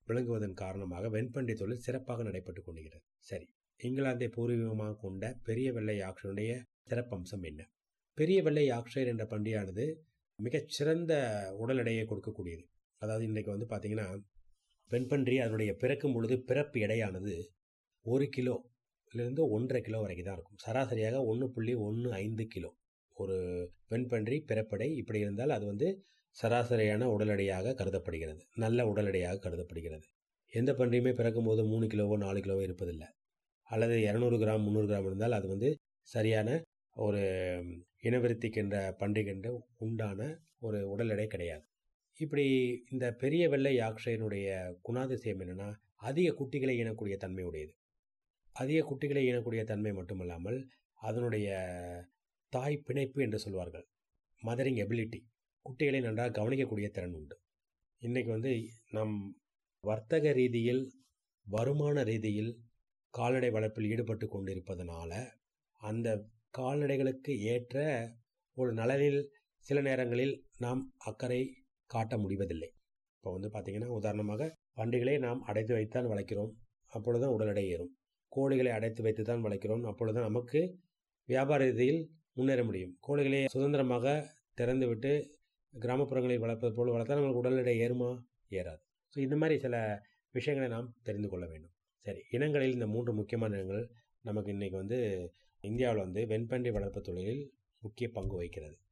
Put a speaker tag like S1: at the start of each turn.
S1: விளங்குவதன் காரணமாக வெண்பன்றி தொழில் சிறப்பாக நடைபெற்று கொண்டிருக்கிறது சரி இங்கிலாந்தை பூர்வீகமாக கொண்ட பெரிய வெள்ளை யாக்ஷனுடைய சிறப்பம்சம் என்ன பெரிய வெள்ளை யாக்ஷயர் என்ற பன்றியானது மிகச்சிறந்த உடல் எடையை கொடுக்கக்கூடியது அதாவது இன்றைக்கு வந்து பார்த்திங்கன்னா வெண்பன்றி அதனுடைய பிறக்கும் பொழுது பிறப்பு எடையானது ஒரு கிலோலேருந்து ஒன்றரை கிலோ வரைக்கும் தான் இருக்கும் சராசரியாக ஒன்று புள்ளி ஒன்று ஐந்து கிலோ ஒரு வெண்பன்றி பிறப்படை இப்படி இருந்தால் அது வந்து சராசரியான உடல் எடையாக கருதப்படுகிறது நல்ல உடல் எடையாக கருதப்படுகிறது எந்த பன்றியுமே பிறக்கும்போது மூணு கிலோவோ நாலு கிலோவோ இருப்பதில்லை அல்லது இரநூறு கிராம் முந்நூறு கிராம் இருந்தால் அது வந்து சரியான ஒரு இனவிருத்திக்கின்ற பன்றிகின்ற உண்டான ஒரு உடல் எடை கிடையாது இப்படி இந்த பெரிய வெள்ளை யாக்ஷயனுடைய குணாதிசயம் என்னென்னா அதிக குட்டிகளை ஈனக்கூடிய தன்மை உடையது அதிக குட்டிகளை ஈனக்கூடிய தன்மை மட்டுமல்லாமல் அதனுடைய தாய் பிணைப்பு என்று சொல்வார்கள் மதரிங் எபிலிட்டி குட்டிகளை நன்றாக கவனிக்கக்கூடிய திறன் உண்டு இன்றைக்கி வந்து நம் வர்த்தக ரீதியில் வருமான ரீதியில் கால்நடை வளர்ப்பில் ஈடுபட்டு கொண்டிருப்பதனால அந்த கால்நடைகளுக்கு ஏற்ற ஒரு நலனில் சில நேரங்களில் நாம் அக்கறை காட்ட முடிவதில்லை இப்போ வந்து பார்த்திங்கன்னா உதாரணமாக பண்டிகளை நாம் அடைத்து வைத்தான் வளர்க்கிறோம் அப்பொழுது தான் உடல் எடை ஏறும் கோழிகளை அடைத்து வைத்து தான் வளர்க்கிறோம் அப்பொழுது நமக்கு வியாபார ரீதியில் முன்னேற முடியும் கோழிகளை சுதந்திரமாக திறந்து விட்டு கிராமப்புறங்களில் வளர்ப்பது போல் வளர்த்தால் நமக்கு உடல் எடை ஏறுமா ஏறாது ஸோ இந்த மாதிரி சில விஷயங்களை நாம் தெரிந்து கொள்ள வேண்டும் சரி இனங்களில் இந்த மூன்று முக்கியமான இனங்கள் நமக்கு இன்றைக்கி வந்து இந்தியாவில் வந்து வெண்பன்றி வளர்ப்பு தொழிலில் முக்கிய பங்கு வகிக்கிறது